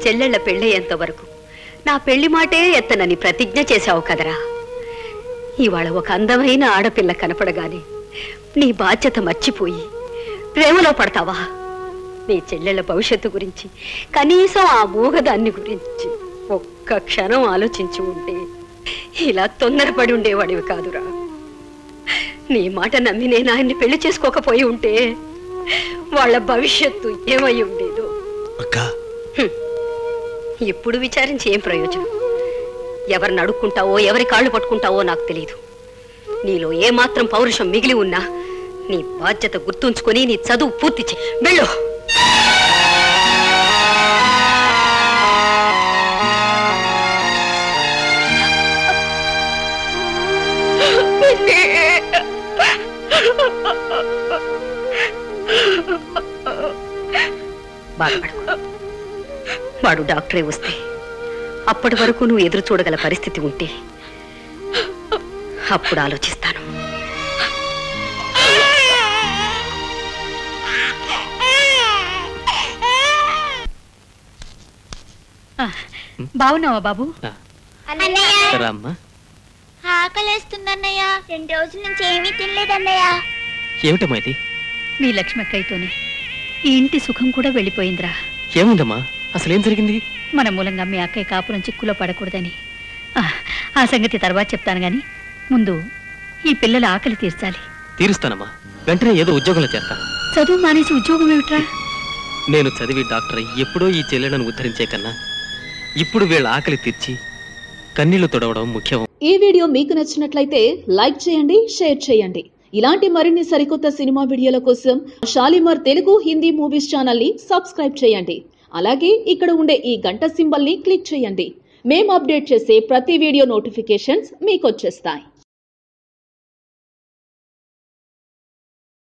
చెల్లెళ్ళ పెళ్ళయ్యేంత వరకు నా పెళ్లి మాటే ఎత్తనని ప్రతిజ్ఞ చేశావు కదరా ఇవాళ ఒక అందమైన ఆడపిల్ల కనపడగానే నీ బాధ్యత మర్చిపోయి ప్రేమలో పడతావా నీ చెల్లెళ్ళ భవిష్యత్తు గురించి కనీసం ఆ మూగదాన్ని గురించి ఒక్క క్షణం ఆలోచించి ఉంటే ఇలా తొందరపడి ఉండేవాడివి కాదురా నీ మాట నమ్మి నేను ఆయన్ని పెళ్లి చేసుకోకపోయి ఉంటే వాళ్ళ భవిష్యత్తు ఏమై ఉండేదో అక్క ఇప్పుడు విచారించి ఏం ప్రయోజనం ఎవరిని అడుక్కుంటావో ఎవరి కాళ్ళు పట్టుకుంటావో నాకు తెలియదు నీలో ఏమాత్రం పౌరుషం మిగిలి ఉన్నా నీ బాధ్యత గుర్తుంచుకొని నీ చదువు పూర్తి చే వెళ్ళు బాధపడకు వాడు డాక్టరే వస్తే అప్పటి వరకు నువ్వు ఎదురు చూడగల పరిస్థితి ఉంటే అప్పుడు ఆలోచిస్తాను బాగున్నావా బాబు రామ్మా ఆకలేస్తుందన్నయ్య రెండు రోజుల నుంచి ఏమీ తినలేదన్నయ్య ఏమిటమ్మా ఇది మీ లక్ష్మక్కయ్యతోనే ఈ ఇంటి సుఖం కూడా వెళ్ళిపోయిందిరా ఏముందమ్మా అసలేం జరిగింది మన మూలంగా మీ అక్కయ్య కాపురం చిక్కులో పడకూడదని ఆ, ఆ సంగతి తర్వాత చెప్తాను గాని ముందు ఈ పిల్లల ఆకలి తీర్చాలి తీరుస్తానమ్మా వెంటనే ఏదో ఉద్యోగంలో చేస్తా చదువు మానేసి ఉద్యోగం ఏమిట్రా నేను చదివి డాక్టర్ అయ్యి ఎప్పుడో ఈ చెల్లెలను ఉద్ధరించే కన్నా ఇప్పుడు వీళ్ళ ఆకలి తీర్చి కన్నీళ్లు తొడవడం ముఖ్యం ఈ వీడియో మీకు నచ్చినట్లయితే లైక్ చేయండి షేర్ చేయండి ఇలాంటి మరిన్ని సరికొత్త సినిమా వీడియోల కోసం షాలిమార్ తెలుగు హిందీ మూవీస్ ఛానల్ ని సబ్స్క్రైబ్ చేయండి అలాగే ఇక్కడ ఉండే ఈ గంట సింబల్ ని క్లిక్ చేయండి మేము అప్డేట్ చేసే ప్రతి వీడియో నోటిఫికేషన్స్ మీకు వచ్చేస్తాయి